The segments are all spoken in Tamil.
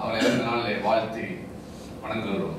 அவரை இறந்த நாளிலே வாழ்த்தி வணங்குகிறோம்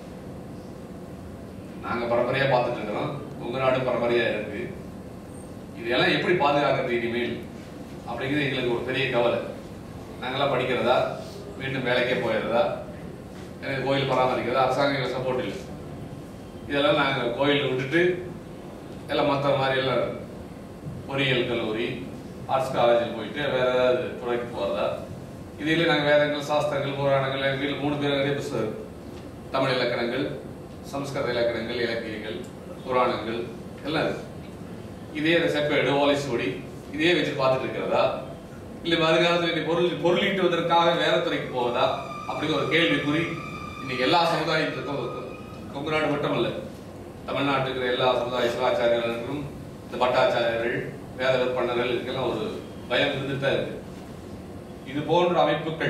நாங்க பரம்பரையா பார்த்துட்டு இருக்கிறோம் உங்க நாடு பரம்பரையா இருக்கு இதெல்லாம் எப்படி பாதுகாக்கிறது இனிமேல் அப்படிங்கிறது எங்களுக்கு ஒரு பெரிய கவலை நாங்கெல்லாம் படிக்கிறதா மீண்டும் வேலைக்கே போயிடுறதா எனக்கு கோயில் பராமரிக்கிறதா அரசாங்கம் எங்களுக்கு சப்போர்ட் இல்லை இதெல்லாம் நாங்கள் கோயில் விட்டுட்டு எல்லாம் மற்ற மாதிரி எல்லாம் பொறியியல் கல்லூரி ஆர்ட்ஸ் காலேஜில் போயிட்டு வேற ஏதாவது துறைக்கு போகிறதா இதில் நாங்கள் வேதங்கள் சாஸ்திரங்கள் புராணங்கள் எங்கள் வீட்டில் மூணு பேர் நிறைய புஸ்தகம் இருக்கு. தமிழ் இலக்கணங்கள் சம்ஸ்கிருத இலக்கணங்கள் இலக்கியங்கள் புராணங்கள் எல்லாம் இருக்கு இதே அந்த செப்பேடு ஓலைச்சுவடி இதே வச்சு பார்த்துட்டு இருக்கிறதா இல்லை வருங்காலத்தில் இன்னைக்கு பொருள் பொருளீட்டுவதற்காக வேற துறைக்கு போவதா அப்படிங்கிற ஒரு கேள்விக்குறி இன்னைக்கு எல்லா சமுதாயத்துக்கும் இருக்கு. கொங்கு நாடு மட்டும் இல்லை தமிழ்நாட்டுக்கு இருக்கிற எல்லா சமுதாய சிவாச்சாரியர்களுக்கும் இந்த பட்டாச்சாரியர்கள் வேத விற்பனர்கள் இதுக்கெல்லாம் ஒரு பயம் இருந்துட்டு தான் இருக்கு இது போன்ற அமைப்புகள்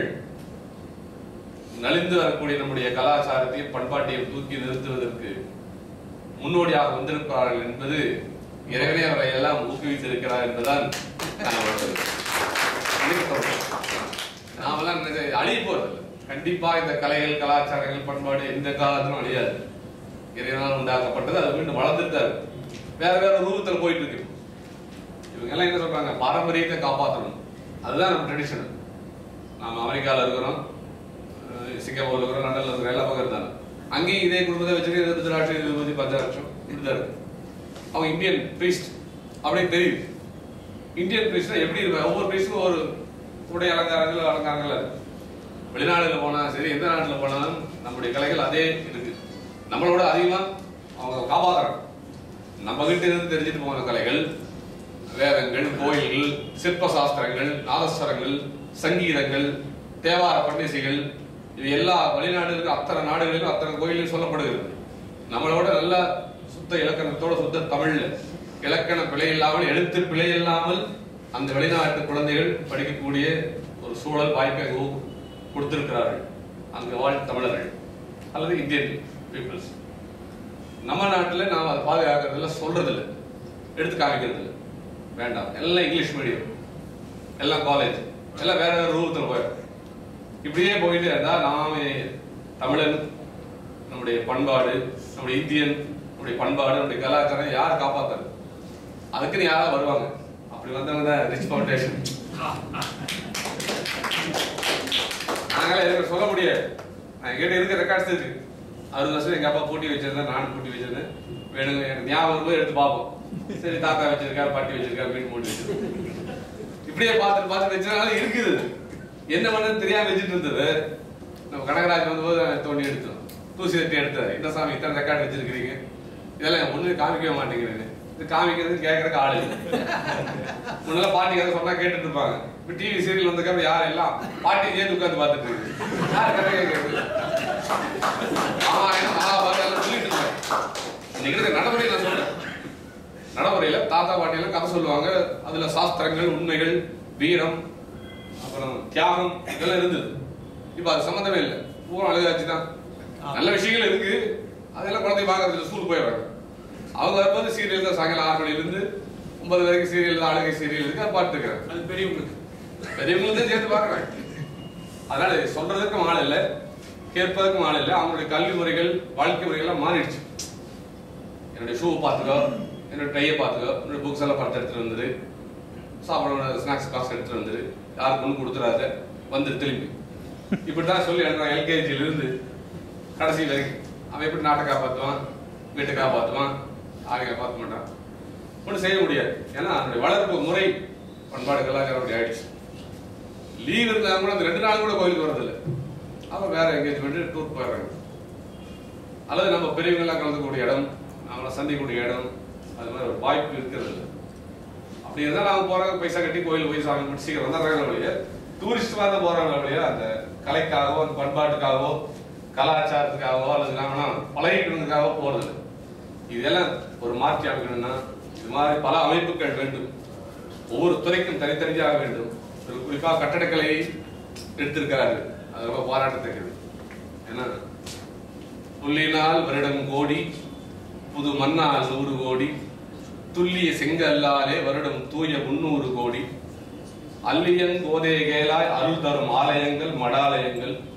நலிந்து வரக்கூடிய நம்முடைய கலாச்சாரத்தையும் பண்பாட்டையும் தூக்கி நிறுத்துவதற்கு முன்னோடியாக வந்திருக்கிறார்கள் என்பது இறைவனே அவரை எல்லாம் ஊக்குவித்திருக்கிறார் என்பதுதான் நான் உணர்வது. எனக்கு தோணுது. நாமெல்லாம் நினை- அழிய போறதில்லை கண்டிப்பா இந்த கலைகள் கலாச்சாரங்கள் பண்பாடு எந்த காலத்திலும் அழியாது இறைவனால் உண்டாக்கப்பட்டது அது மீண்டும் வளர்ந்துட்டு தான் இருக்கு. வேற வேற ரூபத்தில் போயிட்டு இருக்கு இவங்க எல்லாம் என்ன சொல்றாங்க பாரம்பரியத்தை காப்பாற்றணும் அதுதான் நம்ம ட்ரெடிஷன் நாம அமெரிக்கால இருக்கிறோம் அஹ் சிங்கப்பூர்ல இருக்கிறோம் லண்டன்ல இருக்கிறோம் எல்லா பக்கம் இருந்தாங்க அங்கேயும் இதே குடும்பத்தை வச்சுட்டு இருபது லட்சம் இருபது பத்து லட்சம் இப்படிதான் இருக்கு அவங்க இந்தியன் பிரீஸ்ட் அப்படியே தெரியுது இந்தியன் பிரீஸ்ட்னா எப்படி இருக்கு ஒவ்வொரு பிரீஸ்டும் ஒரு உடை அலங்காரங்கள் அலங்காரங்கள் இருக்கு வெளிநாடுல போனா சரி எந்த நாட்டுல போனாலும் நம்முடைய கலைகள் அதே இருக்கு நம்மளோட அதிகமா அவங்க காப்பாத்துறாங்க நம்ம கிட்ட இருந்து தெரிஞ்சுட்டு போன கலைகள் வேதங்கள் கோயில்கள் சிற்ப சாஸ்திரங்கள் நாதஸ்வரங்கள் சங்கீதங்கள் தேவார பண்டிசைகள் இது எல்லா வெளிநாடுகளுக்கும் அத்தனை நாடுகளிலும் அத்தனை கோயிலும் சொல்லப்படுகிறது நம்மளோட நல்ல சுத்த இலக்கணத்தோட சுத்த தமிழ்ல இலக்கண பிழை இல்லாமல் எழுத்து பிழை இல்லாமல் அந்த வெளிநாட்டு குழந்தைகள் படிக்கக்கூடிய ஒரு சூழல் வாய்ப்பை அங்கு கொடுத்திருக்கிறார்கள் அங்கு வாழ் தமிழர்கள் அல்லது இந்தியன் பீப்புள்ஸ் நம்ம நாட்டில் நாம் அதை பாதுகாக்கிறதுல சொல்றதில்ல எடுத்து காமிக்கிறது இல்ல வேண்டாம் எல்லாம் இங்கிலீஷ் மீடியம் எல்லாம் காலேஜ் எல்லாம் வேற வேற ரூபத்தில் போயிடும் இப்படியே போயிட்டு இருந்தா நாம தமிழன் நம்முடைய பண்பாடு நம்முடைய இந்தியன் நம்முடைய பண்பாடு நம்முடைய கலாச்சாரம் யார் காப்பாத்துறது அதுக்குன்னு யாராவது வருவாங்க அப்படி வந்தவங்க தான் ரிச் ஃபவுண்டேஷன் நாங்களே எதுவும் சொல்ல முடியாது நான் எங்கிட்ட இருக்க ரெக்கார்ட்ஸ் இருக்கு அறுபது வருஷம் எங்க அப்பா பூட்டி வச்சிருந்தேன் நானும் பூட்டி வச்சிருந்தேன் வேணுங்க எனக்கு ஞாபகம் போய் எடுத்து பார்ப்போம் சரி தாத்தா வச்சிருக்காரு பாட்டி வச்சிருக்காரு மீன் மூடி வச்சிருக்காரு இப்படியே பார்த்துட்டு பார்த்துட்டு வச்சனால இருக்குது என்ன பண்ணது தெரியாம வச்சுட்டு இருந்தது நம்ம கனகராஜ் வந்தபோது தோண்டி எடுத்தோம் தூசி தட்டி எடுத்தாரு என்ன சாமி இத்தனை ரெக்கார்டு வச்சிருக்கிறீங்க இதெல்லாம் ஒண்ணு காமிக்கவே மாட்டேங்கிறேன்னு இது காமிக்கிறது கேட்கறதுக்கு ஆள் இல்லை முன்னால பாட்டி கதை சொன்னா கேட்டுட்டு இருப்பாங்க இப்ப டிவி சீரியல் வந்ததுக்கு யாரும் எல்லாம் பாட்டி சேர்ந்து உட்கார்ந்து பார்த்துட்டு இருக்கு யார் கதை கேட்கறது ராமாயணம் மகாபாரதம் எல்லாம் சொல்லிட்டு இருப்பாங்க இன்னைக்கு இருக்க நடைமுறை நான் சொல்றேன் நடைமுறையில தாத்தா பாட்டி எல்லாம் கதை சொல்லுவாங்க அதுல சாஸ்திரங்கள் உண்மைகள் வீரம் அப்புறம் தியாகம் இதெல்லாம் இருந்தது இப்ப அது சம்மந்தமே இல்லை பூரா அழுகாச்சு தான் நல்ல விஷயங்கள் இருக்கு அதெல்லாம் குழந்தை பார்க்கறது ஸ்கூல் போயிடுறாங்க அவங்க வரும்போது சீரியல் தான் சாயங்காலம் ஆறு மணில இருந்து ஒன்பது வரைக்கும் சீரியல் தான் அழுகை சீரியல் இருக்கு அதை பார்த்துட்டு இருக்கிறாங்க அது பெரியவங்களுக்கு பெரியவங்களும் தான் சேர்த்து பார்க்கறாங்க அதனால இது சொல்றதுக்கும் ஆள் இல்லை கேட்பதற்கும் ஆள் இல்லை அவங்களுடைய கல்வி முறைகள் வாழ்க்கை முறைகள்லாம் மாறிடுச்சு என்னுடைய ஷூ பார்த்துக்கோ என்னோட டையை பார்த்துக்கோ என்னோட புக்ஸ் எல்லாம் பார்த்து எடுத்துட்டு வந்துரு சாப்பிட ஸ்நாக்ஸ் காசு எடுத்துட்டு வந்துரு யாருக்கு ஒன்று கொடுத்துறாத வந்துரு திரும்பி இப்படி தான் சொல்லி எனக்கு எல்கேஜில இருந்து கடைசி வரைக்கும் அவன் எப்படி நாட்டை காப்பாற்றுவான் வீட்டை காப்பாற்றுவான் யாரையும் காப்பாற்ற மாட்டான் ஒன்றும் செய்ய முடியாது ஏன்னா அதனுடைய வளர்ப்பு முறை பண்பாடு கலாச்சாரம் அப்படி ஆயிடுச்சு லீவ் இருந்தா கூட அந்த ரெண்டு நாள் கூட கோயிலுக்கு வரதில்லை அப்போ வேற எங்கேஜ்மெண்ட் டூர் போயிடுறாங்க அல்லது நம்ம பெரியவங்க எல்லாம் கலந்துக்கூடிய இடம் நம்மளை சந்திக்கக்கூடிய இடம் அது மாதிரி ஒரு வாய்ப்பு இருக்கிறது இல்லை அப்படி இருந்தால் நாம போறாங்க பைசா கட்டி கோயில் போய் சாமி கும்பிட்டு சீக்கிரம் வந்துடுறாங்க வழிய டூரிஸ்ட் வந்து போறாங்க வழிய அந்த கலைக்காகவோ அந்த பண்பாட்டுக்காகவோ கலாச்சாரத்துக்காகவோ அல்லது நாம பழகிக்கணுக்காகவோ போறது இல்லை. இதெல்லாம் ஒரு மாற்றி அமைக்கணும்னா இது மாதிரி பல அமைப்புகள் வேண்டும் ஒவ்வொரு துறைக்கும் தனித்தனியாக வேண்டும் ஒரு குறிப்பாக கட்டடக்கலையை எடுத்திருக்கிறார்கள் அது ரொம்ப பாராட்டத்தக்கது ஏன்னா புள்ளினால் வருடம் கோடி புது மண்ணால் நூறு கோடி துல்லிய செங்கல்லாலே வருடம் தூய முன்னூறு கோடி அல்லியன் கோதே கேலாய் அருள் தரும் ஆலயங்கள் மடாலயங்கள்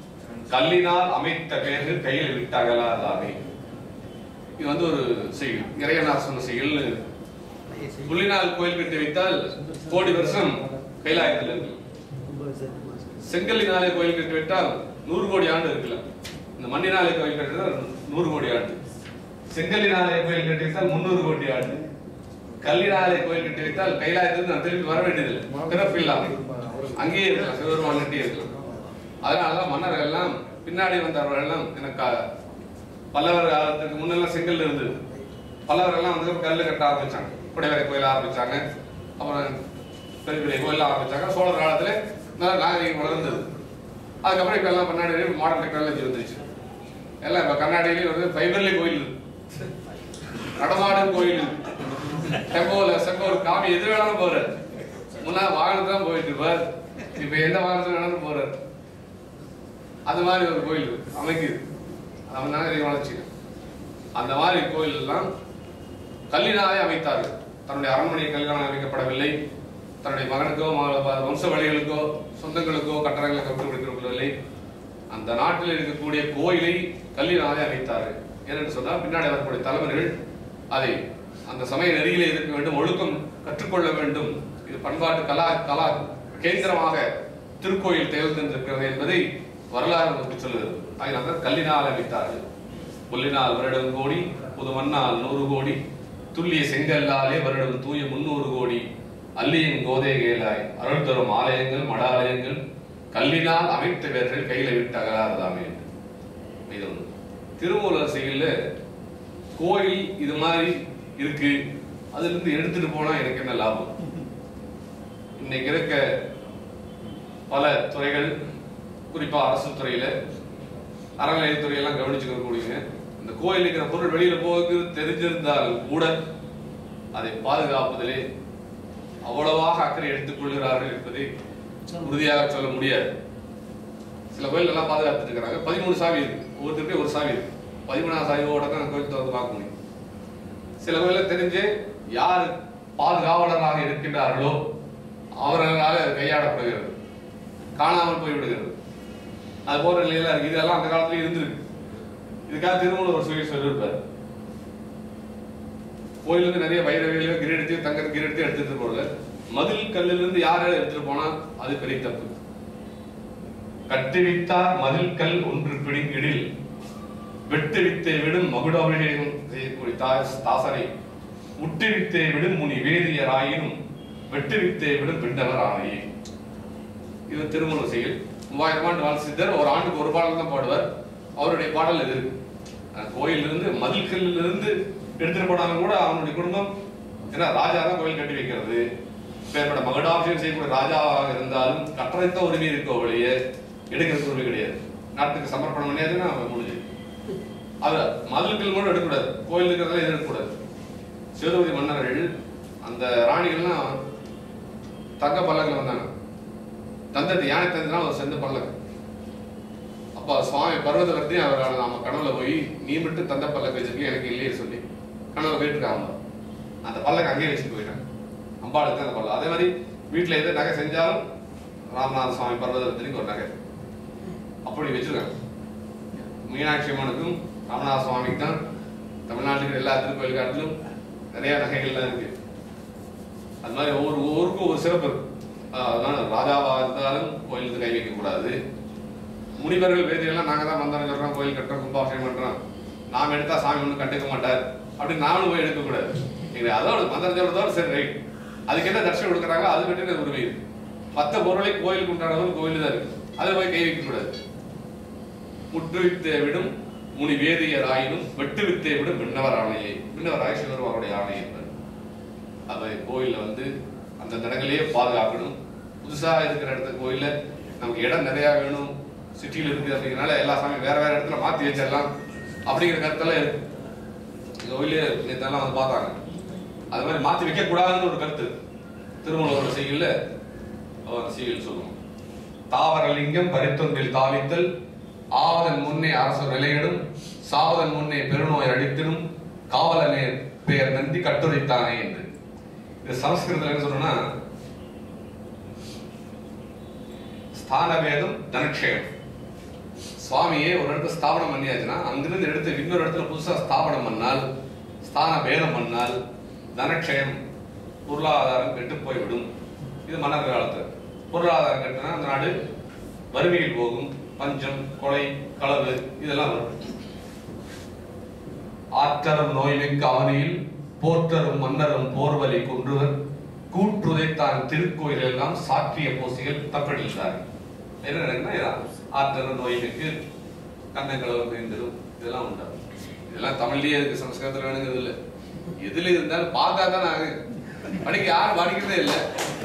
கல்லினால் அமைத்த பேர்கள் கையில் விட்டு அகலாதாமே இது வந்து ஒரு செயல் இறையனார் சொன்ன செயல்னு புள்ளினால் கோயில் கட்டி வைத்தால் கோடி வருஷம் கைலாயத்தில் இருக்கு செங்கல்லினாலே கோயில் கட்டி விட்டால் நூறு கோடி ஆண்டு இருக்கலாம் இந்த மண்ணினாலே கோயில் கட்டினால் நூறு கோடி ஆண்டு செங்கல்லினாலே கோயில் கட்டி வைத்தால் முன்னூறு கோடி ஆண்டு கல்லினாலே கோயில் கட்டி வைத்தால் கைலாயத்திலிருந்து நான் திரும்பி வர வேண்டியதில்லை பிறப்பு இல்லாமல் அங்கேயே இருக்கலாம் சிவபெருமான் கட்டி இருக்கலாம் அதனாலதான் மன்னர்கள் எல்லாம் பின்னாடி வந்தவர்கள் எல்லாம் எனக்கு பல்லவர் காலத்துக்கு முன்னெல்லாம் செங்கல் இருந்தது பல்லவர் எல்லாம் வந்து கல்லு கட்ட ஆரம்பிச்சாங்க குடைவரை கோயில் ஆரம்பிச்சாங்க அப்புறம் பெரிய பெரிய கோயில் ஆரம்பிச்சாங்க சோழர் காலத்துல நல்ல நாகரிகம் வளர்ந்தது அதுக்கப்புறம் இப்ப எல்லாம் கண்ணாடி மாடர்ன் டெக்னாலஜி வந்துருச்சு எல்லாம் இப்ப கண்ணாடியிலேயே வந்து ஃபைபர்லி கோயில் நடமாடும் கோயில் செங்கோல செங்கோல் காமி எது வேணாலும் போறாரு முன்னா வாகனத்துல தான் போயிட்டு இருப்பார் இப்ப எந்த வாகனத்துல வேணாலும் போறாரு அந்த மாதிரி ஒரு கோயில் அமைக்குது அவன் நாகரிக வளர்ச்சி அந்த மாதிரி கோயில் எல்லாம் கல்லினாலே அமைத்தார்கள் தன்னுடைய அரண்மனை கல்யாணம் அமைக்கப்படவில்லை தன்னுடைய மகனுக்கோ மக- வம்ச வழிகளுக்கோ சொந்தங்களுக்கோ கட்டடங்களுக்கு விட்டு கொடுக்கவில்லை அந்த நாட்டில் இருக்கக்கூடிய கோயிலை கல்லினாலே அமைத்தார்கள் ஏனென்று சொன்னால் பின்னாடி வரக்கூடிய தலைவர்கள் அதை அந்த சமய நெறியிலே இருக்க வேண்டும் ஒழுக்கம் கற்றுக்கொள்ள வேண்டும் இது பண்பாட்டு கலா கலா கேந்திரமாக திருக்கோயில் திகழ்ந்திருக்கிறது என்பதை வரலாறு நமக்கு சொல்லுகிறது அதனால்தான் கல்லினால் அமைத்தார்கள் புல்லினால் வருடம் கோடி புது மண்ணால் நூறு கோடி துல்லிய செங்கல்லாலே வருடம் தூய முன்னூறு கோடி அல்லியின் கோதை கேளாய் அருள் தரும் ஆலயங்கள் மடாலயங்கள் கல்லினால் அமைத்தவர்கள் கையில விட்டு அகலாததாமே என்று. இது ஒண்ணு திருமூலர் செயல்ல கோயில் இது மாதிரி இருக்கு அதுல இருந்து எடுத்துட்டு போனா எனக்கு என்ன லாபம் இன்னைக்கு இருக்க பல துறைகள் குறிப்பா அரசு துறையில அறநிலையத்துறையெல்லாம் கவனிச்சுக்கக்கூடியங்க இந்த கோயில் இருக்கிற பொருள் வெளியில போகுது தெரிஞ்சிருந்தால் கூட அதை பாதுகாப்பதிலே அவ்வளவாக அக்கறை எடுத்துக் கொள்கிறார்கள் என்பதை உறுதியாக சொல்ல முடியாது சில கோயில் எல்லாம் பாதுகாத்துட்டு இருக்கிறாங்க பதிமூணு சாவி இருக்கு ஒவ்வொருத்தருக்கும் ஒரு சாவி இருக்கு பதிமூணாம் சாவியோட தான் அந்த கோயில் திறந்து பார்க்க முடியும் சில கோயில தெரிஞ்சு யார் பாதுகாவலராக இருக்கின்றார்களோ அவர்களால் அது கையாடப்படுகிறது காணாமல் போய்விடுகிறது அது போன்ற நிலையில இருக்கு இதெல்லாம் அந்த காலத்துல இருந்திருக்கு இதுக்காக திருமூலர் ஒரு சொல்லி சொல்லியிருப்பார் கோயிலிருந்து நிறைய வைரவியலையோ கிரீடத்தையோ தங்க கிரீடத்தையோ எடுத்துட்டு போகல மதில் கல்லிலிருந்து இருந்து யார் எடுத்துட்டு போனா அது பெரிய தப்பு கட்டுவித்தார் மதில் கல் ஒன்று பிடிங்கிடில் வெட்டு வித்தை விடும் மகுடாபிஷேகம் செய்யக்கூடிய தாஸ்- தாசரை முட்டு வித்தை விடும் முனி வேதியராயினும் வெட்டு வித்தை விடும் பிண்டவர் ஆணையே இது திருமண செயல் மூவாயிரம் ஆண்டு வாழ் சித்தர் ஒரு ஆண்டுக்கு ஒரு பாடல் தான் பாடுவார் அவருடைய பாடல் இது இருக்கு அந்த கோயிலிருந்து மதில்கல்லில் இருந்து எடுத்துட்டு போனாலும் கூட அவனுடைய குடும்பம் ஏன்னா ராஜா தான் கோயில் கட்டி வைக்கிறது பேர்பட மகுடாபிஷேகம் செய்யக்கூடிய ராஜாவாக இருந்தாலும் கட்டளைத்த உரிமை இருக்க ஒழிய எடுக்கிறது உரிமை கிடையாது நாட்டுக்கு சமர்ப்பணம் பண்ணியாதுன்னா அவன் முடிஞ்சு அது மதில்கள் மட்டும் எடுக்கக்கூடாது கோயில் இருக்கிறதெல்லாம் எதுவும் எடுக்கக்கூடாது சிவதபதி மன்னர்கள் அந்த ராணிகள்லாம் தங்க பல்லக்கில் வந்தாங்க தந்தது யானை தந்ததுனா ஒரு செந்த பல்லக்கு அப்ப சுவாமி பர்வதவர்த்தி அவர் நாம கனவுல போய் நீ மட்டும் தந்த பல்லக்கு வச்சிருக்கீங்க எனக்கு இல்லையே சொல்லி கனவுல போயிட்டு அந்த பல்லக்கு அங்கேயே வச்சுட்டு போயிட்டாங்க அம்பாளுக்கு அந்த பல்லக்கு அதே மாதிரி வீட்டுல எது நகை செஞ்சாலும் ராமநாத சுவாமி பர்வதவர்த்திக்கு ஒரு நகை அப்படி வச்சிருக்காங்க மீனாட்சி அம்மனுக்கும் ராமநாத சுவாமிக்கு தான் தமிழ்நாட்டுக்கு எல்லா திருக்கோயில் காட்டிலும் நிறைய நகைகள்லாம் இருக்கு அது மாதிரி ஒவ்வொரு ஊருக்கும் ஒரு சிறப்பு இருக்கு ஆஹ் அதனால ராஜாவா இருந்தாலும் கோயிலுக்கு கை வைக்க கூடாது முனிவர்கள் வேதியெல்லாம் நாங்க தான் மந்திரம் சொல்றோம் கோயில் கட்டுறோம் கும்பாபிஷேகம் பண்றோம் நாம எடுத்தா சாமி ஒன்றும் கண்டுக்க மாட்டார் அப்படின்னு நாமளும் போய் எடுக்க கூடாது நீங்க அதோட மந்திரம் சொல்றதோட சரி ரைட் அதுக்கு என்ன தர்ஷனம் கொடுக்குறாங்க அது கட்டின உரிமை இருக்கு மத்த பொருளை கோயிலுக்கு உண்டானதும் கோயில் தான் இருக்கு அதை போய் கை வைக்க கூடாது முற்று வித்தை விடும் முனி வேதியர் ஆயினும் வெட்டு வித்தை விடும் விண்ணவர் ஆணையை விண்ணவர் ஆய் சிவருமாருடைய ஆணை என்பது அதை கோயில்ல வந்து அந்த இடங்களையே பாதுகாக்கணும் புதுசா இருக்கிற இடத்த கோயில்ல நமக்கு இடம் நிறைய வேணும் சிட்டியில இருக்குது அப்படிங்கிறனால எல்லா சாமியும் வேற வேற இடத்துல மாத்தி வச்சிடலாம் அப்படிங்கிற கருத்தெல்லாம் இருக்கு இந்த கோயிலே நேத்தெல்லாம் வந்து பார்த்தாங்க அது மாதிரி மாத்தி வைக்க கூடாதுன்னு ஒரு கருத்து திருமூலவர் செய்யல அவர் செய்யல் சொல்லுவோம் தாவரலிங்கம் பரித்தொன்றில் தாவித்தல் ஆவதன் முன்னே அரசு நிலையிடும் சாவதன் முன்னே பெருநோய் அடித்திடும் காவலனே பெயர் நந்தி கட்டுரைத்தானே என்று இது சமஸ்கிருதத்துல என்ன சொல்லணும்னா ஸ்தான பேதம் தனக்ஷயம் சுவாமியே ஒரு இடத்துல ஸ்தாபனம் பண்ணியாச்சுன்னா அங்கிருந்து எடுத்து இன்னொரு இடத்துல புதுசா ஸ்தாபனம் பண்ணால் ஸ்தான பேதம் பண்ணால் தனக்ஷயம் பொருளாதாரம் கெட்டு போய்விடும் இது மன்னர் காலத்து பொருளாதாரம் கெட்டுனா அந்த நாடு வறுமையில் போகும் பஞ்சம் கொலை களவு இதெல்லாம் வரும் ஆற்றரும் நோய்மிக்க அவனியில் போற்றரும் மன்னரும் போர்வலி கொன்றுவர் கூற்றுதைத்தான் திருக்கோயில் எல்லாம் சாற்றிய போசிகள் தப்பெடுத்தார் என்ன நடக்குன்னா இதான் ஆற்றரும் நோய்மிக்கு கண்ணங்களவு மேய்ந்தரும் இதெல்லாம் உண்டாகும் இதெல்லாம் தமிழ்லயே இருக்கு சமஸ்கிருதத்துல வேணுங்கிறது இல்ல எதுல இருந்தாலும் பார்த்தா தான் நாங்க படிக்க யாரும் படிக்கிறதே இல்லை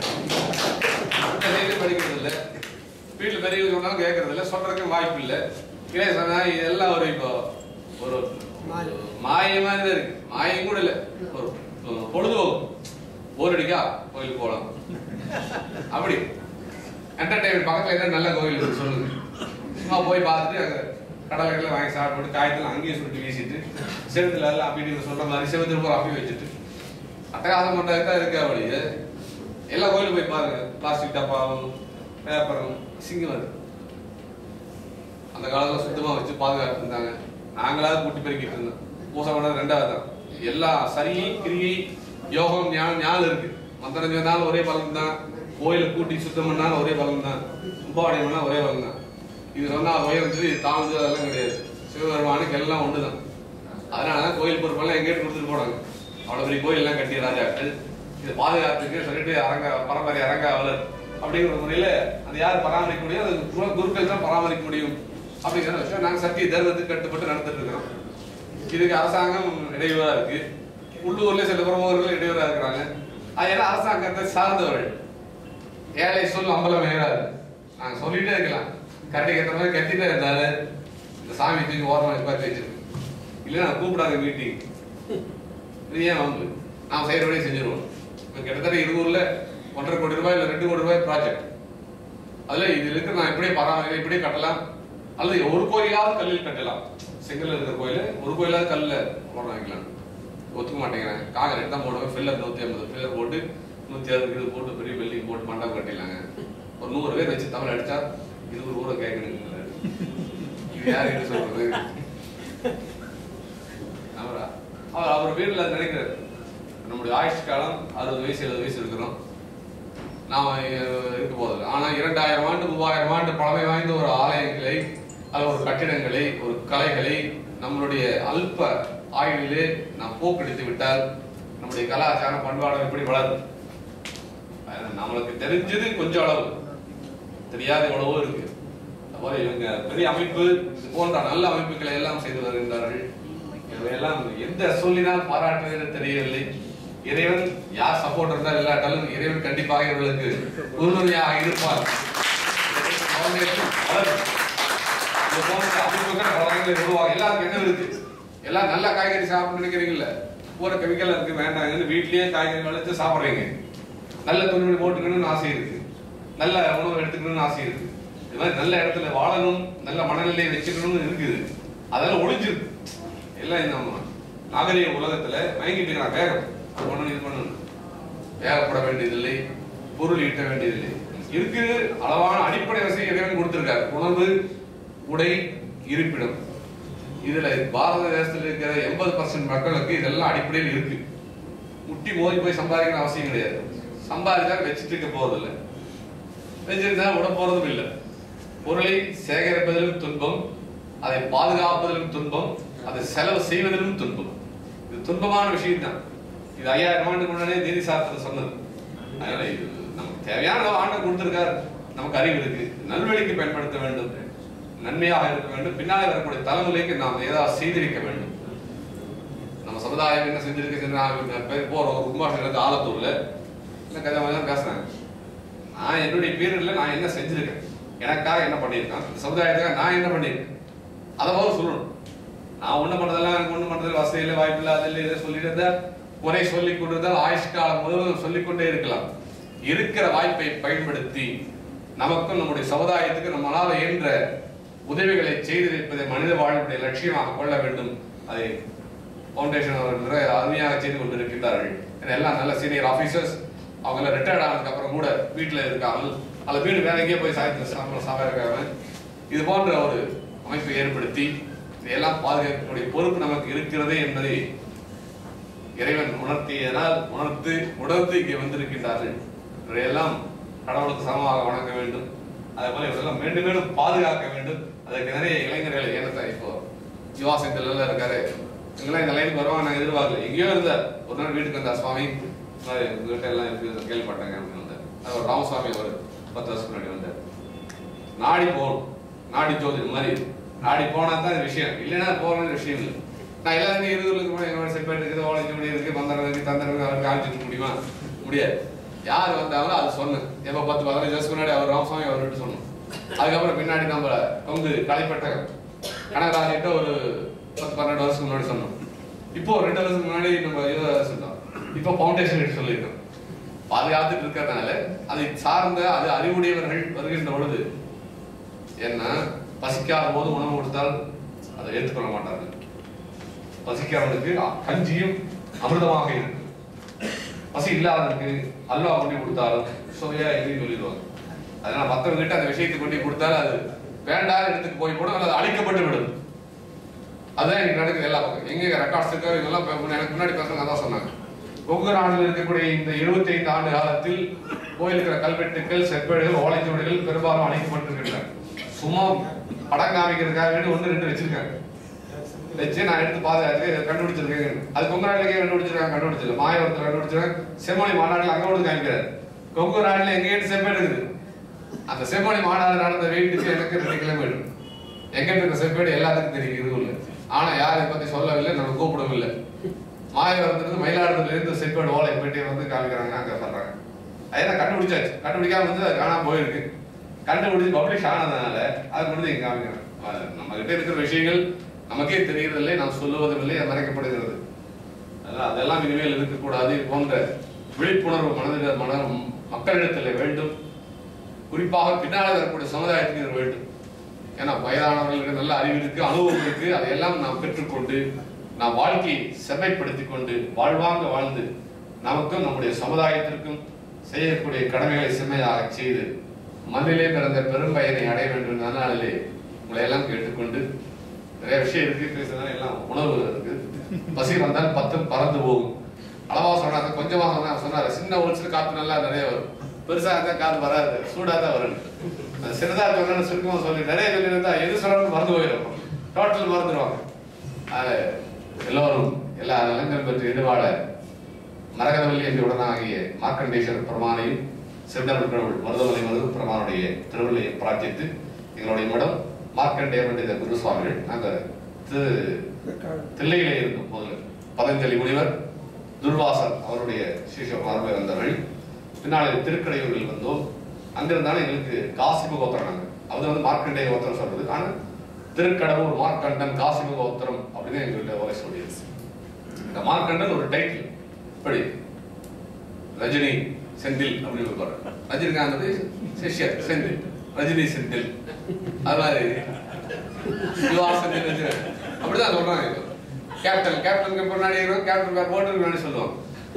படிக்கிறது இல்லை வீட்டுல பெரியவங்க சொன்னாலும் கேட்கறது இல்லை சொல்றதுக்கு வாய்ப்பு இல்லை இல்லை சொன்னா இதெல்லாம் ஒரு இப்போ ஒரு மாய மாதிரி தான் இருக்கு மாயம் கூட இல்ல ஒரு ஒரு பொழுதுபோக்கு போர் அடிக்கா கோயிலுக்கு போலாம் அப்படி என்டர்டைன்மெண்ட் பக்கத்துல என்ன நல்ல கோயில் இருக்கு சொல்லுங்க சும்மா போய் பார்த்துட்டு அங்க கடலைகளை வாங்கி சாப்பிட்டு காயத்தில் அங்கேயே சுட்டு வீசிட்டு செவத்துல எல்லாம் அப்படி நீங்க சொல்ற மாதிரி செவத்துல போற அப்படி வச்சுட்டு அட்டகாசம் பண்றதுக்கு தான் இருக்கு அப்படி எல்லா கோயிலும் போய் பாருங்க பிளாஸ்டிக் டப்பாவும் பேப்பரும் சிங்கம் அது அந்த காலத்துல சுத்தமா வச்சு பாதுகாத்து இருந்தாங்க நாங்களாவது கூட்டி பெருக்கிட்டு இருந்தோம் பூசை பண்ணது ரெண்டாவது தான் எல்லா சரி கிரியை யோகம் ஞானம் ஞானம் இருக்கு மந்திரம் சொன்னாலும் ஒரே பலன் தான் கோயிலை கூட்டி சுத்தம் பண்ணாலும் ஒரே பலன் தான் கும்பாவடியம் பண்ணா ஒரே பலன் தான் இது சொன்னா உயர்ந்து தாழ்ந்து அதெல்லாம் கிடையாது சிவபெருமானுக்கு எல்லாம் ஒண்ணுதான் அதனாலதான் கோயில் பொறுப்பெல்லாம் எங்கேயும் கொடுத்துட்டு போனாங்க அவ்வளவு பெரிய கோயில் எல்லாம் கட்டிய ராஜாக்கள் இது பாதுகாப்புக்கு சொல்லிட்டு அரங்க பரம்பரை அரங்காவலர் அப்படிங்கிற முறையில அது யார் பராமரிக்க முடியும் அது குரு- குருக்கள் தான் பராமரிக்க முடியும் அப்படிங்கிற விஷயம் நாங்க சத்திய தர்மத்துக்கு கட்டுப்பட்டு நடந்துட்டு இருக்கிறோம் இதுக்கு அரசாங்கம் இடையூறா இருக்கு உள்ளூர்ல சில பிரமுகர்கள் இடையூறா இருக்கிறாங்க அது ஏன்னா அரசாங்கத்தை சார்ந்தவர்கள் ஏழை சொல் அம்பலம் ஏறாது நாங்க சொல்லிட்டே இருக்கலாம் கட்டி கட்டுற மாதிரி கட்டிட்டே இருந்தாரு இந்த சாமி தூக்கி ஓரமா உட்காந்து வச்சிருக்கு இல்லைன்னா கூப்பிடாத மீட்டிங் இது ஏன் வம்பு நாம் செய்யறபடியே செஞ்சிருவோம் இப்போ கிட்டத்தட்ட இருநூறுல ஒன்றரை கோடி ரூபாய் இல்லை ரெண்டு கோடி ரூபாய் ப்ராஜெக்ட் அதுல இது இருக்கு நான் இப்படியே பராமரி இப்படியே கட்டலாம் அல்லது ஒரு கோயிலாவது கல்லில் கட்டலாம் செங்கல்ல இருக்கிற கோயில் ஒரு கோயிலாவது கல்ல போட வைக்கலாம் ஒத்துக்க மாட்டேங்கிறேன் காங்கிரீட் தான் போடுவேன் ஃபில்லர் நூத்தி ஐம்பது ஃபில்லர் போட்டு நூத்தி அறுபது இது போட்டு பெரிய பில்டிங் போட்டு மண்டபம் கட்டிடலாங்க ஒரு நூறு பேர் வச்சு தமிழ் அடிச்சா இது ஒரு ஊரை கேட்கணுங்க இது யார் என்ன சொல்றது அவரா அவர் அவர் வீட்டில் நினைக்கிறார் நம்முடைய ஆயுஷ் காலம் அறுபது வயசு எழுபது வயசு இருக்கிறோம் நாம அஹ், இருக்க போதில்லை ஆனா இரண்டாயிரம் ஆண்டு மூவாயிரம் ஆண்டு பழமை வாய்ந்த ஒரு ஆலயங்களை அல்லது ஒரு கட்டிடங்களை ஒரு கலைகளை நம்மளுடைய அல்ப ஆயுளிலே நாம் போக்கெடுத்து விட்டால் நம்முடைய கலாச்சாரம் பண்பாடு எப்படி வளரும் அதனால நம்மளுக்கு தெரிஞ்சது கொஞ்சம் அளவு தெரியாத எவ்வளவோ இருக்கு அதுபோல இவங்க பெரிய அமைப்பு இது போன்ற நல்ல அமைப்புகளை எல்லாம் செய்து வருகின்றார்கள் இவையெல்லாம் எந்த சொல்லினால் பாராட்டுவது தெரியவில்லை இறைவன் யார் சப்போர்ட் இருந்தால் இல்லாட்டாலும் இறைவன் கண்டிப்பாக இவர்களுக்கு உறுதுணையாக இருப்பார் வளரும். இது போன்ற அமைப்புகள் வளங்களை உருவாகும் எல்லாருக்கும் என்ன இருக்கு எல்லாம் நல்ல காய்கறி சாப்பிட நினைக்கிறீங்கல்ல பூரா கெமிக்கல் இருக்கு வேண்டாங்கன்னு வீட்லயே காய்கறி விளைச்சு சாப்பிடுறீங்க நல்ல துணிமணி போட்டுக்கணும்னு ஆசை இருக்கு நல்ல உணவு எடுத்துக்கணும்னு ஆசை இருக்கு இது மாதிரி நல்ல இடத்துல வாழணும் நல்ல மனநிலையை வச்சுக்கணும்னு இருக்குது அதெல்லாம் ஒளிஞ்சிருக்கு எல்லாம் இந்த நம்ம நாகரிக உலகத்துல மயங்கிட்டு இருக்கிறான் வேகம் அது பண்ணணும் இது பண்ணணும் வேகப்பட வேண்டியதில்லை பொருள் ஈட்ட வேண்டியதில்லை இருக்கு அளவான அடிப்படை வசதி இறைவன் கொடுத்திருக்காரு உணவு உடை இருப்பிடம் இதுல பாரத தேசத்துல இருக்கிற எண்பது பர்சன்ட் மக்களுக்கு இதெல்லாம் அடிப்படையில் இருக்கு முட்டி மோதி போய் சம்பாதிக்கிற அவசியம் கிடையாது சம்பாதிச்சா வச்சுட்டு இருக்க போறதில்லை வச்சிருந்தா விட போறதும் இல்லை பொருளை சேகரிப்பதிலும் துன்பம் அதை பாதுகாப்பதிலும் துன்பம் அதை செலவு செய்வதிலும் துன்பம் இது துன்பமான விஷயம் தான் இது ஐயாயிரம் ஆண்டுக்கு முன்னாடியே நீதி சாஸ்திரம் சொன்னது அதனால இது நமக்கு தேவையான அளவு ஆண்டு கொடுத்திருக்காரு நமக்கு அறிவு இருக்கு நல்வழிக்கு பயன்படுத்த வேண்டும் நன்மையாக இருக்க வேண்டும் பின்னாலே வரக்கூடிய தலைமுறைக்கு நாம் ஏதாவது செய்திருக்க வேண்டும் நம்ம சமுதாயம் என்ன செஞ்சிருக்கு நான் பேர் போற ஒரு கும்பாஷனுக்கு ஆலத்தூர்ல இல்லை கதை மாதிரி தான் பேசுறேன் நான் என்னுடைய பீரியட்ல நான் என்ன செஞ்சிருக்கேன் எனக்காக என்ன பண்ணியிருக்கேன் இந்த சமுதாயத்துக்காக நான் என்ன பண்ணியிருக்கேன் அதை போல சொல்லணும் நான் ஒண்ணு பண்ணதெல்லாம் எனக்கு ஒண்ணு பண்றது வசதி இல்லை வாய்ப்பு இல்லை அது இல்லை இதை சொல்லிட்டு இருந்தா குறை சொல்லிக் கொண்டிருந்தால் ஆயுஷ் காலம் முழுவதும் சொல்லிக்கொண்டே இருக்கலாம் இருக்கிற வாய்ப்பை பயன்படுத்தி நமக்கும் நம்முடைய சமுதாயத்துக்கு நம்மளால இயன்ற உதவிகளை செய்து வைப்பதை மனித வாழ்வுடைய லட்சியமாக கொள்ள வேண்டும் அதை ஃபவுண்டேஷன் அவர்கள் நிறைய அருமையாக செய்து கொண்டிருக்கின்றார்கள் ஏன்னா எல்லாம் நல்ல சீனியர் ஆபீசர்ஸ் அவங்க எல்லாம் ரிட்டையர்ட் ஆனதுக்கு அப்புறம் கூட வீட்டுல இருக்காமல் அல்ல வீடு வேற எங்கேயோ போய் சாயத்துல சாப்பிட சாப்பிட இருக்காங்க இது போன்ற ஒரு அமைப்பை ஏற்படுத்தி இதையெல்லாம் பாதுகாக்கக்கூடிய பொறுப்பு நமக்கு இருக்கிறது என்பதை இறைவன் உணர்த்தியதனால் உணர்த்து உணர்ந்து இங்கே வந்திருக்கின்றார்கள் இவரையெல்லாம் கடவுளுக்கு சமமாக வணங்க வேண்டும் அதே போல இவரெல்லாம் மீண்டும் மீண்டும் பாதுகாக்க வேண்டும் அதுக்கு நிறைய இளைஞர்கள் ஏனத்தை இப்போ யுவா செந்தில் இருக்காரு இவங்கெல்லாம் இந்த லைனுக்கு வருவாங்க நான் எதிர்பார்க்கல எங்கேயோ இருந்தார் ஒரு நாள் வீட்டுக்கு வந்தார் சுவாமி இந்த மாதிரி உங்ககிட்ட எல்லாம் இருக்கு கேள்விப்பட்டாங்க அப்படின்னு வந்தார் அது ஒரு ராமசுவாமி அவர் பத்து வருஷம் முன்னாடி வந்தார் நாடி போகணும் நாடி ஜோதி மாதிரி நாடி போனா தான் இது விஷயம் இல்லைன்னா போகணும்னு விஷயம் இல்லை நான் எல்லாருமே இருபதுக்கு கூட எங்களோட செப்பேட் இருக்குது ஓலைச்சு முடி இருக்கு மந்திரம் இருக்கு தந்திரம் இருக்கு அவருக்கு காமிச்சிக்க முடியுமா முடியாது யார் வந்தாங்களோ அது சொன்னேன் எப்போ பத்து பதினஞ்சு வருஷம் முன்னாடி அவர் ராமசாமி அவர்கிட்ட சொன்னோம் அதுக்கப்புறம் பின்னாடி நம்ம கொங்கு களிப்பட்ட கனகராஜிட்ட ஒரு பத்து பன்னெண்டு வருஷம் முன்னாடி சொன்னோம் இப்போ ஒரு ரெண்டு வருஷத்துக்கு முன்னாடி நம்ம இதை சொன்னோம் இப்போ ஃபவுண்டேஷன் சொல்லியிருக்கோம் பாதுகாத்துட்டு இருக்கிறதுனால அதை சார்ந்த அது அறிவுடையவர்கள் வருகின்ற பொழுது என்ன பசிக்காத போது உணவு கொடுத்தால் அதை ஏற்றுக்கொள்ள மாட்டார்கள் பசிக்காதவனுக்கு கஞ்சியும் அமிர்தமாக இருக்கு பசி இல்லாதவனுக்கு அல்வா கொண்டு கொடுத்தாலும் சுவையா எழுதி சொல்லிடுவாங்க அதனால மற்றவங்க கிட்ட அந்த விஷயத்தை கொண்டு கொடுத்தாலும் அது வேண்டாத இடத்துக்கு போய் போடும் அல்லது அழிக்கப்பட்டு விடும் அதுதான் எனக்கு நடக்குது எல்லா பக்கம் எங்க ரெக்கார்ட்ஸ் இருக்கோ இதெல்லாம் இப்ப முன்ன- எனக்கு முன்னாடி பசங்க அதான் சொன்னாங்க கொங்கு நாட்டில் இருக்கக்கூடிய இந்த 75 ஆண்டு காலத்தில் கோயிலுக்கிற கல்வெட்டுக்கள் செப்பேடுகள் ஓலைச்சுவடிகள் பெரும்பாலும் அழிக்கப்பட்டிருக்கின்றன சும்மா படம் காமிக்கிறதுக்காக வேண்டி ஒன்று ரெண்டு வச்சிருக்காங்க வச்சு நான் எடுத்து பாதுகாத்து இதை கண்டுபிடிச்சிருக்கேன் அது கொங்கு நாட்டிலே கண்டுபிடிச்சிருக்காங்க கண்டுபிடிச்சிருக்க மாயவரத்தில் கண்டுபிடிச்சிருக்காங்க செம்மொழி மாநாட்டில் அங்க கொண்டு காமிக்கிறார் கொங்கு நாட்டில் எங்கேயும் செப்பேடு இருக்குது அந்த செம்மொழி மாநாடு நடந்த வீட்டுக்கு எனக்கு ரெண்டு கிலோமீட்டர் எங்கிட்ட இருக்க செப்பேடு எல்லாத்துக்கும் தெரியும் இது உள்ள ஆனா யாரும் இதை பத்தி சொல்லவில்லை நம்ம கூப்பிடவில்லை மாயவரத்துல மயிலாடுதுறையில இருந்து செப்பேடு ஓலை பெட்டியை வந்து காமிக்கிறாங்க அங்க சொல்றாங்க அதெல்லாம் கண்டுபிடிச்சாச்சு கண்டுபிடிக்காம வந்து அது காணாம போயிருக்கு கண்டுபிடிச்சு பப்ளிஷ் ஆனதுனால அது கொண்டு இங்க காமிக்கிறாங்க அது நம்ம கிட்ட இருக்கிற விஷயங்கள் நமக்கே தெரியறதில்லை நாம் சொல்லுவதில்லை அது மறைக்கப்படுகிறது அதனால அதெல்லாம் இனிமேல் இருக்கக்கூடாது இது போன்ற விழிப்புணர்வு மனதில் மன மக்களிடத்தில் வேண்டும் குறிப்பாக பின்னால் வரக்கூடிய சமுதாயத்துக்கு இது வேண்டும் ஏன்னா வயதானவர்களுக்கு நல்ல அறிவு இருக்கு அனுபவம் இருக்கு அதையெல்லாம் நாம் பெற்றுக்கொண்டு நாம் வாழ்க்கையை செம்மைப்படுத்திக் கொண்டு வாழ்வாங்க வாழ்ந்து நமக்கும் நம்முடைய சமுதாயத்திற்கும் செய்யக்கூடிய கடமைகளை செம்மையாக செய்து மண்ணிலே பிறந்த பெரும் பயனை அடைய வேண்டும் என்ற நாளிலே உங்களை எல்லாம் கேட்டுக்கொண்டு நிறைய விஷயம் இருக்கு பேசுறதுனால எல்லாம் உணவு இருக்கு பசி வந்தால் பத்தும் பறந்து போகும் அளவா சொன்னாங்க கொஞ்சமா சொன்னா சொன்னாரு சின்ன ஒளிச்சு காத்து நல்லா நிறைய வரும் பெருசா இருந்தா காத்து வராது சூடா தான் வரும் அது சின்னதா சொன்னு சுருக்கமா சொல்லி நிறைய சொல்லியிருந்தா எது சொன்னாலும் மறந்து போயிடும் டோட்டல் மறந்துடுவாங்க அது எல்லோரும் எல்லா நலங்களும் பெற்று ஈடுபாட மரகதவல்லி என்று உடனாகிய மார்க்கண்டேஸ்வரர் பெருமானையும் சிறுநர் கடவுள் மருதமலை மருது பெருமானுடைய திருவிழையை பிரார்த்தித்து எங்களுடைய மடம் மார்க்கண்டேய பண்டித குரு சுவாமிகள் நாங்க திரு தில்லையிலே இருக்கும் முதல்ல பதஞ்சலி முனிவர் துர்வாசர் அவருடைய சிஷ்ய மரபை வந்தவர்கள் பின்னாலே திருக்கடையூரில் வந்தோம் அங்கிருந்தாலும் எங்களுக்கு காசிப கோத்திரம் நாங்க அது வந்து மார்க்கண்டேய கோத்திரம் சொல்றது ஆனா திருக்கடவுர் மார்க்கண்டன் காசிப கோத்திரம் அப்படின்னு எங்கள்கிட்ட உரை சொல்லியிருக்கு இந்த மார்க்கண்டன் ஒரு டைட்டில் இப்படி ரஜினி செந்தில் அப்படின்னு இருப்பாரு ரஜினிகாந்த் சிஷ்யர் செந்தில் ரஜினி செந்தில் அது மாதிரி யுவா செந்தில் ரஜினி. அப்படிதான் சொல்றாங்க இப்போ கேப்டன் கேப்டனுக்கு முன்னாடி இருக்கும் கேப்டன் பேர் போட்டு முன்னாடி சொல்லுவாங்க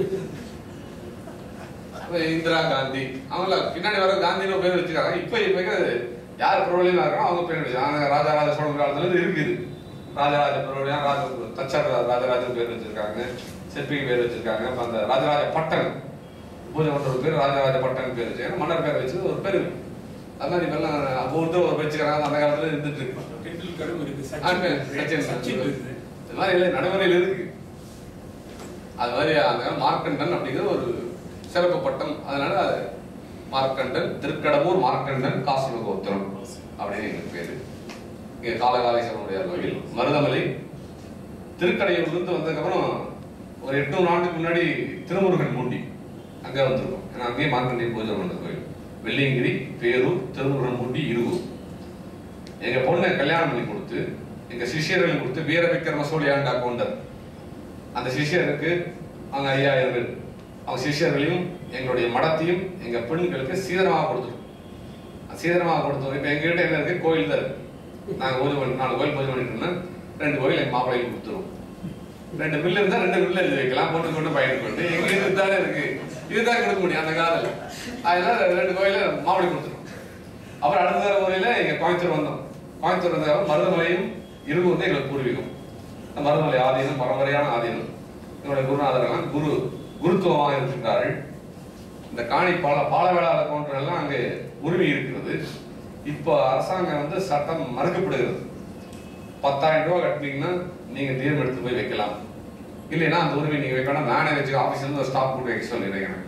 அப்ப இந்திரா காந்தி அவங்கள பின்னாடி வர காந்தின்னு பேர் வச்சுக்காங்க இப்ப இப்ப யார் பிரபலியமா இருக்கோ அவங்க பேர் வச்சுக்காங்க ராஜாராஜ சோழன் காலத்துல இருந்து இருக்குது ராஜராஜ பிரபலியம் ராஜ தச்சர் ராஜராஜன் பேர் வச்சிருக்காங்க சிற்பிக்கு பேர் வச்சிருக்காங்க அப்ப அந்த ராஜராஜ பட்டன் பூஜை பண்ற ஒரு பேர் ராஜராஜ பட்டன் பேர் வச்சு மன்னர் பேர் வச்சு ஒரு பேர் இருக்கு அது மாதிரி இப்ப எல்லாம் அப்போ ஒருத்தர் ஒரு வச்சுக்கிறாங்க அந்த காலத்துல இருந்துட்டு இருக்கு டெண்டுல்கரும் இருக்கு ஆண்கள் சச்சின் சச்சின் சச்சின் இருக்குது இது மாதிரி எல்லாம் நடைமுறையில் இருக்கு அது மாதிரி அந்த மார்க்கண்டன் அப்படிங்கிற ஒரு சிறப்பு பட்டம் அதனால அது மார்க்கண்டன் திருக்கடம்பூர் மார்க்கண்டன் காசிம கோத்திரம் அப்படின்னு எங்களுக்கு பேரு இங்க காலகாலேஸ்வரனுடைய கோயில் மருதமலை திருக்கடையூர்லேருந்து வந்ததுக்கப்புறம் ஒரு எட்நூறு ஆண்டுக்கு முன்னாடி திருமுருகன் மூண்டி அங்க வந்திருக்கோம் ஏன்னா அங்கேயே மார்க்கண்டியன் பூஜை பண்ண கோயில் வெள்ளியங்கிரி பேரூர் திருமுருகன் மூண்டி இருகூர் எங்க பொண்ணை கல்யாணம் பண்ணி கொடுத்து எங்க சிஷ்யர்களுக்கு கொடுத்து வீர விக்ரம சோழியாண்டா கொண்டார் அந்த சிஷ்யருக்கு அவங்க ஐயாயிரம் பேர் அவங்க சிஷ்யர்களையும் எங்களுடைய மடத்தையும் எங்க பெண்களுக்கு சீதனமாக கொடுத்துருக்கோம் சீதனமாக கொடுத்தோம் இப்ப எங்ககிட்ட என்ன இருக்கு கோயில் தான் இருக்கு நாங்க பூஜை பண்ணி நாலு கோயில் பூஜை பண்ணிட்டு இருந்தோம் ரெண்டு கோயில் எங்க மாப்பிள்ளைக்கு கொடுத்துருவோம் ரெண்டு பில்லு இருந்தா ரெண்டு பில்லு எழுதி வைக்கலாம் பொண்ணு கொண்டு பையன் கொண்டு எங்க இது தானே இருக்கு இதுதான் கொடுக்க முடியும் அந்த காலத்துல அதனால ரெண்டு கோயில மாப்பிள்ளை கொடுத்துருவோம் அப்புறம் அடுத்த தடவை முறையில எங்க கோயம்புத்தூர் வந்தோம் கோயம்புத்தூர் வந்து மருதமலையும் இரும்பு வந்து எங்களுக்கு பூர்வீகம் இந்த மருதமலை ஆதீனம் பரம்பரையான ஆதீனம் என்னுடைய குருநாதரெல்லாம் குரு குருத்துவமாக இருக்கின்றார்கள் இந்த காணி பால பாலவேளாள கவுண்டரெல்லாம் அங்கே உரிமை இருக்கிறது இப்போ அரசாங்கம் வந்து சட்டம் மறுக்கப்படுகிறது பத்தாயிரம் ரூபாய் கட்டினீங்கன்னா நீங்க தீர்வு எடுத்து போய் வைக்கலாம் இல்லைன்னா அந்த உரிமை நீங்க வைக்கணும் நானே வச்சு ஆபீஸ்ல இருந்து ஒரு ஸ்டாப் போட்டு வைக்க சொல்லிடுறேன்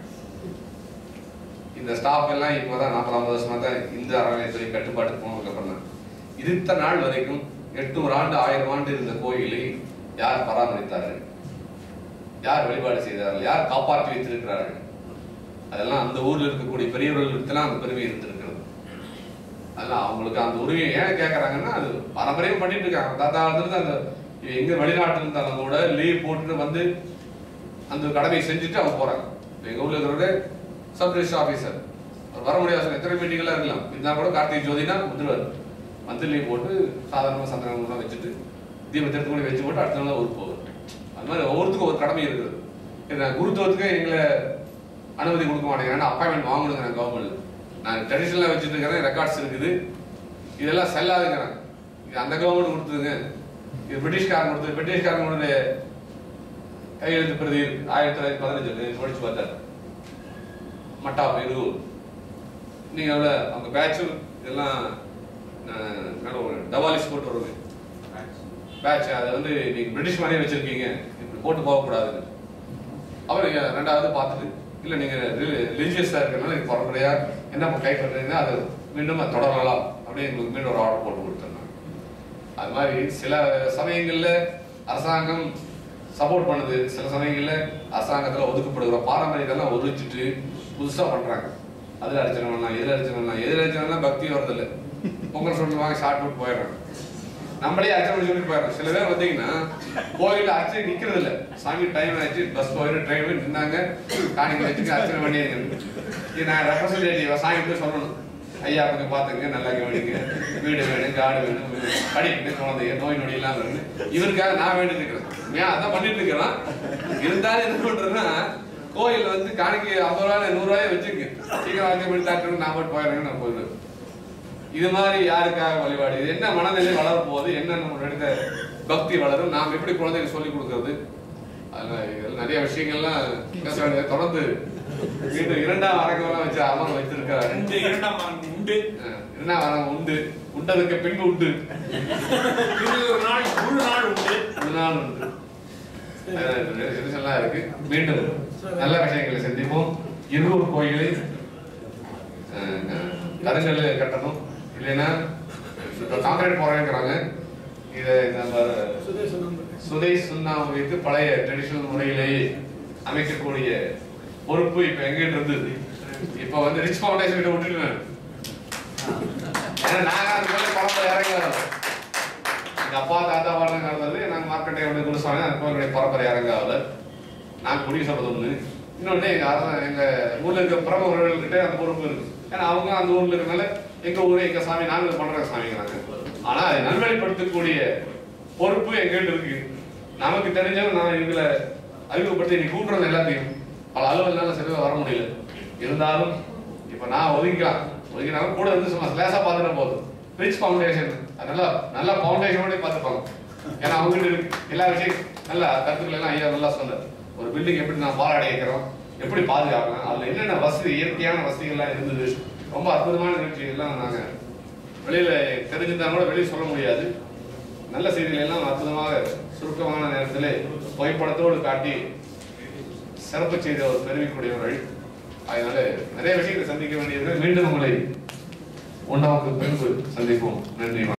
இந்த ஸ்டாப் எல்லாம் இப்போதான் நாற்பது ஐம்பது வருஷமா தான் இந்த அறநிலையத்துறை கட்டுப்பாட்டுக்கு போனதுக்கு அப்புறம் தான் இருத்த நாள் வரைக்கும் எட்நூறு ஆண்டு ஆயிரம் ஆண்டு இருந்த கோயிலை யார் பராமரித்தார்கள் யார் வழிபாடு செய்தார்கள் யார் காப்பாற்றி வைத்திருக்கிறார்கள் அதெல்லாம் அந்த ஊர்ல இருக்கக்கூடிய பெரியவர்களுக்கு தான் அந்த பெருமை இருந்திருக்கிறது அதெல்லாம் அவங்களுக்கு அந்த உரிமையை ஏன் கேட்கறாங்கன்னா அது பரம்பரையும் பண்ணிட்டு இருக்காங்க தாத்தா இருந்து அந்த எங்க வெளிநாட்டுல இருந்தாலும் கூட லீவ் போட்டுட்டு வந்து அந்த கடமையை செஞ்சுட்டு அவங்க போறாங்க இப்ப எங்க ஊர்ல இருக்கிறவரு சப் ரிஜிஸ்டர் ஆபீசர் அவர் வர முடியாது சார் எத்தனை மீட்டிங்லாம் இருக்கலாம் இருந்தால் கூட கார்த்திகை ஜோதினா வந்துருவார் வந்து லீவ் போட்டு சாதாரணமாக சந்திரங்கள்லாம் வச்சுட்டு தீபத்தை எடுத்து கூட வச்சு போட்டு அடுத்த நாள் ஊருக்கு போவார் அது மாதிரி ஒவ்வொருத்துக்கும் ஒரு கடமை இருக்குது இந்த குருத்துவத்துக்கு எங்களை அனுமதி கொடுக்க மாட்டேங்கிறாங்க அப்பாயின்மெண்ட் வாங்கணுங்க நான் கவர்மெண்ட் நான் ட்ரெடிஷனலாக வச்சுட்டு இருக்கிறேன் ரெக்கார்ட்ஸ் இருக்குது இதெல்லாம் செல்லாதுங்கிறாங்க இது அந்த கவர்மெண்ட் கொடுத்ததுங்க இது பிரிட்டிஷ்காரன் கொடுத்தது பிரிட்டிஷ்காரங்களுடைய கையெழுத்து பிரதி இருக்கு ஆயிரத்தி தொள்ளாயிரத்தி பதினஞ்சு படிச்சு பார்த்தாரு மட்டா இது நீங்க அவ்வளோ அவங்க பேட்ச் இதெல்லாம் அஹ், மேடம் ஒரு டவாலிஸ் போட்டு வருங்க பேட்ச் அதை வந்து நீங்க பிரிட்டிஷ் மாதிரியே வச்சிருக்கீங்க இப்படி போட்டு போகக்கூடாதுன்னு அவர் இங்க ரெண்டாவது பார்த்துட்டு இல்ல நீங்க ரிலீஜியஸா இருக்கிறனால நீங்க பரம்பரையா என்ன கை பண்றீங்கன்னா அது மீண்டும் அது தொடரலாம் அப்படின்னு எங்களுக்கு மீண்டும் ஒரு ஆர்டர் போட்டு கொடுத்துருந்தாங்க அது மாதிரி சில சமயங்கள்ல அரசாங்கம் சப்போர்ட் பண்ணுது சில சமயங்கள்ல அரசாங்கத்துல ஒதுக்கப்படுகிற பாரம்பரியத்தெல்லாம் ஒதுச்சிட்டு புதுசா பண்றாங்க அதுல அடிச்சனம் பண்ணலாம் இதுல அடிச்சனம் பண்ணலாம் எதுல அடிச்சனம்னா பக்தி வரதில்ல பொங்கல் சொல்லுவாங்க ஷார்ட் புட் போயிடுறாங்க நம்மளே அர்ச்சனை சொல்லிட்டு போயிடுறோம் சில பேர் வந்தீங்கன்னா கோயில்ல அர்ச்சனை நிக்கிறது இல்ல சாமி டைம் ஆச்சு பஸ் போயிட்டு ட்ரெயின் போய் நின்னாங்க காணிக்க வச்சுட்டு அர்ச்சனை பண்ணி இது நான் ரெப்ரசன்டேட்டிவ் சாமி போய் சொல்லணும் ஐயா கொஞ்சம் பாத்துங்க நல்லா கவனிங்க வீடு வேணும் காடு வேணும் படிக்கணும் குழந்தைங்க நோய் நொடி இல்லாம இருக்கு இவருக்காக நான் வேண்டிட்டு இருக்கிறேன் ஏன் அதான் பண்ணிட்டு இருக்கிறேன் இருந்தாலும் என்ன பண்றேன்னா கோயில் வந்து காணிக்கு ஐம்பது ரூபாய் நூறு ரூபாய் வச்சுங்க சீக்கிரம் அர்ச்சனை பண்ணி தாக்கணும் நான் போட்டு போயிடுறேங்க நான் போயிடுவேன் இது மாதிரி யாருக்காக வழிபாடு இது என்ன மனநிலை வளர போகுது என்ன நம்ம எடுத்த பக்தி வளரும் நாம் எப்படி குழந்தைகளுக்கு சொல்லி கொடுக்கறது அதுல இதுல நிறைய விஷயங்கள்லாம் பேச வேண்டியது தொடர்ந்து மீண்டும் இரண்டாம் அரங்கெல்லாம் வச்சு அமர் வைத்திருக்கிறாரு ரெண்டு இரண்டாம் ஆண்டு உண்டு அஹ் இரண்டாம் அரங்கம் உண்டு உண்டதுக்கு பின்பு உண்டு இருபது நாள் முழு நாள் உண்டு ஒரு நாள் உண்டு எல்லாம் இருக்கு மீண்டும் நல்ல விஷயங்களை சந்திப்போம் இருவூர் கோயிலை அஹ், அஹ், கருங்கல்ல கட்டணும் இல்லைன்னா இப்ப காங்கிரீட் போறேங்கிறாங்க இதை நம்ம சுதை சுண்ணாம்பு வைத்து பழைய ட்ரெடிஷனல் முறையிலேயே அமைக்கக்கூடிய பொறுப்பு இப்ப எங்கிட்ட இருந்தது இப்ப வந்து ரிச் ஃபவுண்டேஷன் கிட்ட விட்டுட்டு ஏன்னா நாங்க அந்த மேல பரம்பரை இறங்காத எங்க அப்பா தாத்தா பாடம் நடந்தது நாங்க மார்க்கெட்டை வந்து குடிசாங்க அந்த கோயிலுடைய பரம்பரை இறங்காத நான் குடி சொல்றது ஒண்ணு இன்னொன்னு எங்க அரச எங்க ஊர்ல இருக்க பிரமுகர்கள் கிட்ட அந்த பொறுப்பு இருக்கு ஏன்னா அவங்க அந்த ஊர்ல இருக்கனால எங்க ஊரே எங்க சாமி நாங்க பண்ற சாமிங்கிறாங்க ஆனா அதை நல்வழிப்படுத்தக்கூடிய பொறுப்பு எங்கள்கிட்ட இருக்கு நமக்கு தெரிஞ்சவங்க நான் இதுல அறிமுகப்படுத்தி இன்னைக்கு கூட்டுறது எல்லாத்தையும் பல அலுவலனால சரியாக வர முடியல இருந்தாலும் இப்ப நான் ஒதுக்கலாம் ஒதுக்கினாலும் கூட இருந்து சும்மா லேசா பார்த்துட்டு போதும் ரிச் ஃபவுண்டேஷன் அதனால நல்ல ஃபவுண்டேஷனோட பார்த்துப்பாங்க ஏன்னா அவங்ககிட்ட இருக்கு எல்லா விஷயம் நல்ல கருத்துக்கள் எல்லாம் ஐயா நல்லா சொன்னார் ஒரு பில்டிங் எப்படி நான் பாலாடை வைக்கிறோம் எப்படி பாதுகாக்கலாம் அதுல என்னென்ன வசதி இயற்கையான வசதிகள்லாம் இருந்தது ரொம்ப அற்புதமான நிகழ்ச்சி எல்லாம் நாங்க வெளியில தெரிஞ்சிருந்தா கூட வெளியே சொல்ல முடியாது நல்ல செய்திகளை எல்லாம் அற்புதமாக சுருக்கமான நேரத்திலே புகைப்படத்தோடு காட்டி சிறப்பு செய்த ஒரு பெருமைக்குரியவர்கள் அதனால நிறைய விஷயங்களை சந்திக்க வேண்டியது மீண்டும் உங்களை ஒன்றாவது பின்பு சந்திப்போம் நன்றி வணக்கம்.